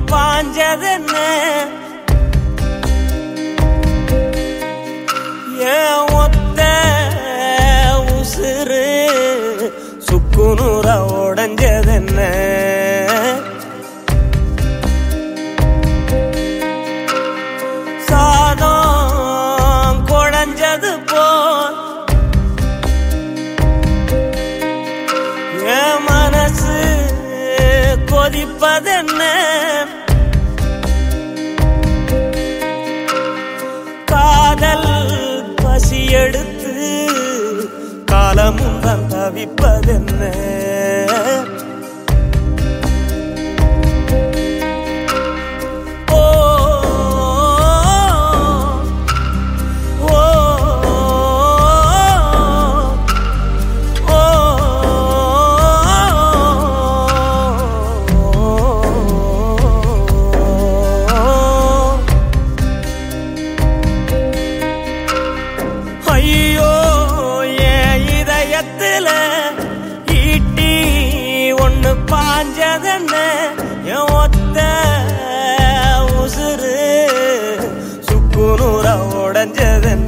பாஞ்சதென்ன ஏன் ஒத்த உசுறு சுக்குநூற உடஞ்சதென்ன சாதம் குழஞ்சது போல் என் மனசு கொதிப்பதென்ன காதல் பசி எடுத்து காலமும் தான் தவிப்பதென்ன ஓ ஓ ஐயோ என் இதயத்துல ஈட்டி ஒண்ணு பாஞ்சதென்ன என் ஒத்த உசுறு சுக்குநூற உடஞ்சதென்ன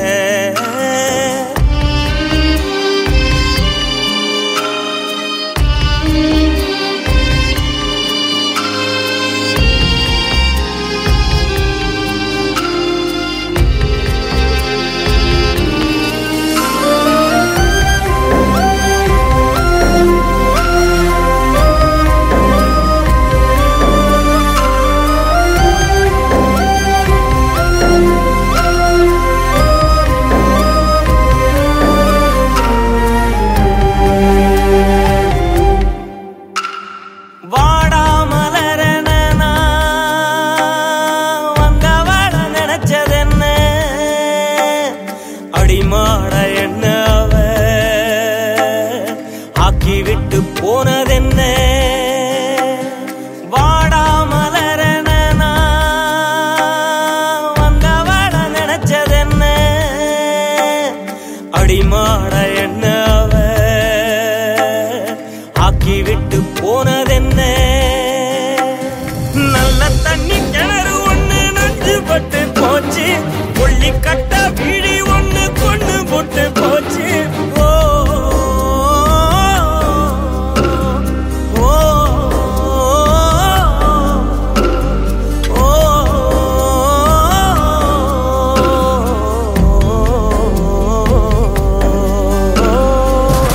வாடாமலரன வந்தவள நினைச்சதென்ன அடிமாட என்ன அவ ஆக்கி விட்டு போனதென்ன வாடாமலரன வந்தவள நினைச்சதென்ன அடிமாட என்ன அவ ஆக்கி விட்டு போனதென்ன நல்ல தண்ணி கிணறு ஒண்ணு நஞ்சு பட்டு போச்சு கொள்ளி கட்ட வீடி ஒண்ணு கொண்டு போட்டு போச்சு ஓ ஓ ஓ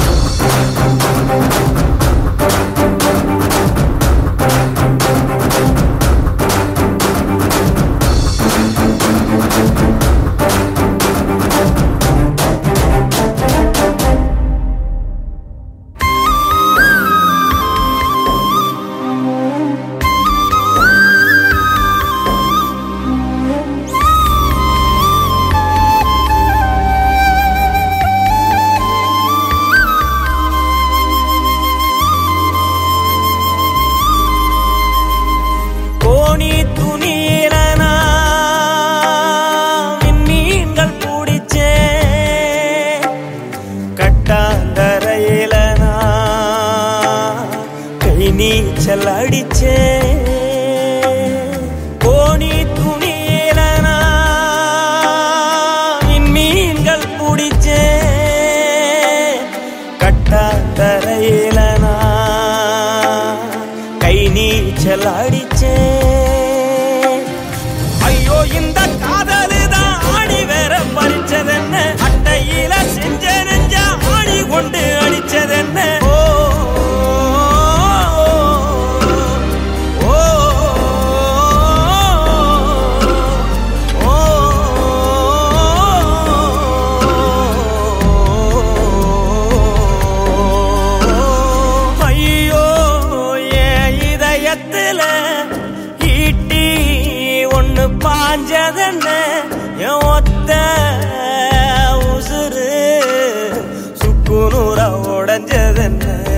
கோணி துணியில நான் மீன்கள் பிடிச்சே கட்டாந்தரையில நான் கை நீச்சல் அடிச்சே கோணி துணியில நான் மீன்கள் பிடிச்சே கட்டாந்தரையில நான் கை நீச்சல் அடிச்சேன் ஐயோ இந்த காதலு தான் ஆடி வேற பறிச்சதென்ன அட்டையில செஞ்ச நெஞ்ச ஆடி கொண்டு அடிச்சதென்ன ஓ ஓ ஓ ஐயோ என் இதயத்துல ஈட்டி ஒண்ணு பாஞ்சதென்ன என் ஒத்த உசுறு சுக்குநூற உடஞ்சதென்ன